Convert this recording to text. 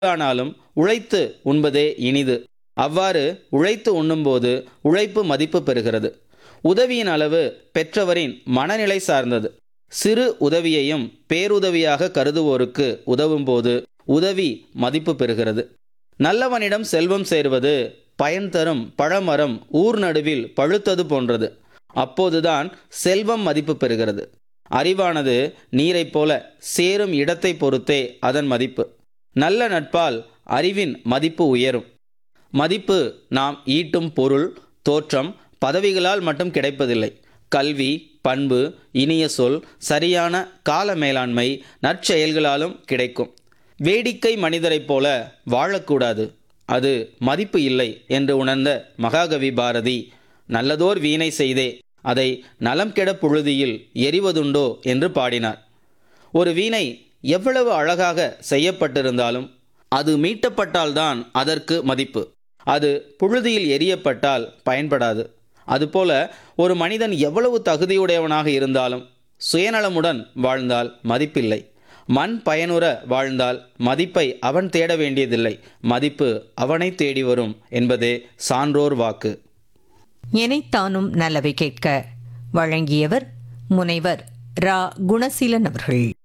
ஆனாலும் உழைத்து உண்பதே இனிது அவ்வாறு உழைத்து உண்ணும்போது உழைப்பு மதிப்பு பெறுகிறது உதவியின் அளவு பெற்றவரின் மனநிலை சார்ந்தது சிறு உதவியையும் பேருதவியாக கருதுவோருக்கு உதவும்போது உதவி மதிப்பு பெறுகிறது நல்லவனிடம் செல்வம் சேர்வது பயன் தரும் பழமரம் ஊர் நடுவில் பழுத்தது போன்றது அப்போதுதான் செல்வம் மதிப்பு பெறுகிறது அறிவானது நீரைப் போல சேரும் இடத்தை பொறுத்தே அதன் மதிப்பு நல்ல நட்பால் அறிவின் மதிப்பு உயரும் மதிப்பு நாம் ஈட்டும் பொருள் தோற்றம் பதவிகளால் மட்டும் கிடைப்பதில்லை கல்வி பண்பு இனிய சொல் சரியான கால மேலாண்மை நற்செயல்களாலும் கிடைக்கும் வேடிக்கை மனிதரைப் போல வாழக்கூடாது அது மதிப்பு இல்லை என்று உணர்ந்த மகாகவி பாரதி நல்லதோர் வீணை செய்தே அதை நலம் கெட புழுதியில் எரிவதுண்டோ என்று பாடினார் ஒரு வீணை எவ்வளவு அழகாக செய்யப்பட்டிருந்தாலும் அது மீட்டப்பட்டால்தான் அதற்கு மதிப்பு அது புழுதியில் எரியப்பட்டால் பயன்படாது அதுபோல ஒரு மனிதன் எவ்வளவு தகுதியுடையவனாக இருந்தாலும் சுயநலமுடன் வாழ்ந்தால் மதிப்பில்லை மண் பயனுற வாழ்ந்தால் மதிப்பை அவன் தேட வேண்டியதில்லை மதிப்பு அவனை தேடி வரும் என்பதே சான்றோர் வாக்கு எனைத்தானும் நல்லவை கேட்க வழங்கியவர் முனைவர் ரா குணசீலன் அவர்கள்